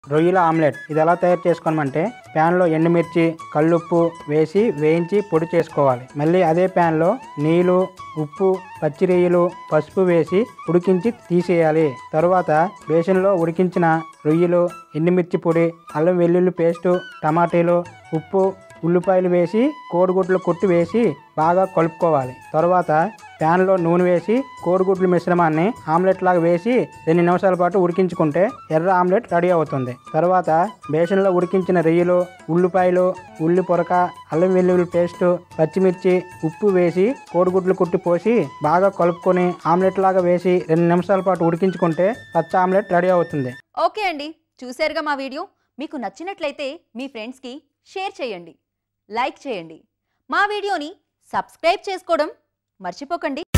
రొయ్యల ఆమ్లెట్ ఇది ఎలా తయారు చేసుకోమంటే ప్యాన్లో ఎండుమిర్చి కల్లుప్పు వేసి వేయించి పొడి చేసుకోవాలి మళ్ళీ అదే ప్యాన్లో నీళ్ళు ఉప్పు పచ్చి రొయ్యలు పసుపు వేసి ఉడికించి తీసేయాలి తరువాత బేసన్లో ఉడికించిన రొయ్యలు ఎండుమిర్చి పొడి అల్లం వెల్లుల్లి పేస్టు టమాటీలు ఉప్పు ఉల్లిపాయలు వేసి కోడిగుడ్లు కొట్టి వేసి బాగా కలుపుకోవాలి తర్వాత ప్యాన్లో నూనె వేసి కోడిగుడ్ల మిశ్రమాన్ని ఆమ్లెట్ లాగా వేసి రెండు నిమిషాల పాటు ఉడికించుకుంటే ఎర్ర ఆమ్లెట్ రెడీ అవుతుంది తర్వాత బేసన్లో ఉడికించిన రొయ్యలు ఉల్లిపాయలు ఉల్లి పొరక అల్లం వెల్లుల్లి పేస్ట్ పచ్చిమిర్చి ఉప్పు వేసి కోడిగుడ్లు కుట్టి పోసి బాగా కలుపుకొని ఆమ్లెట్ లాగా వేసి రెండు నిమిషాల పాటు ఉడికించుకుంటే పచ్చ ఆమ్లెట్ రెడీ అవుతుంది ఓకే అండి చూశారుగా మా వీడియో మీకు నచ్చినట్లయితే మీ ఫ్రెండ్స్కి షేర్ చేయండి లైక్ చేయండి మా వీడియోని సబ్స్క్రైబ్ చేసుకోవడం మర్చిపోకండి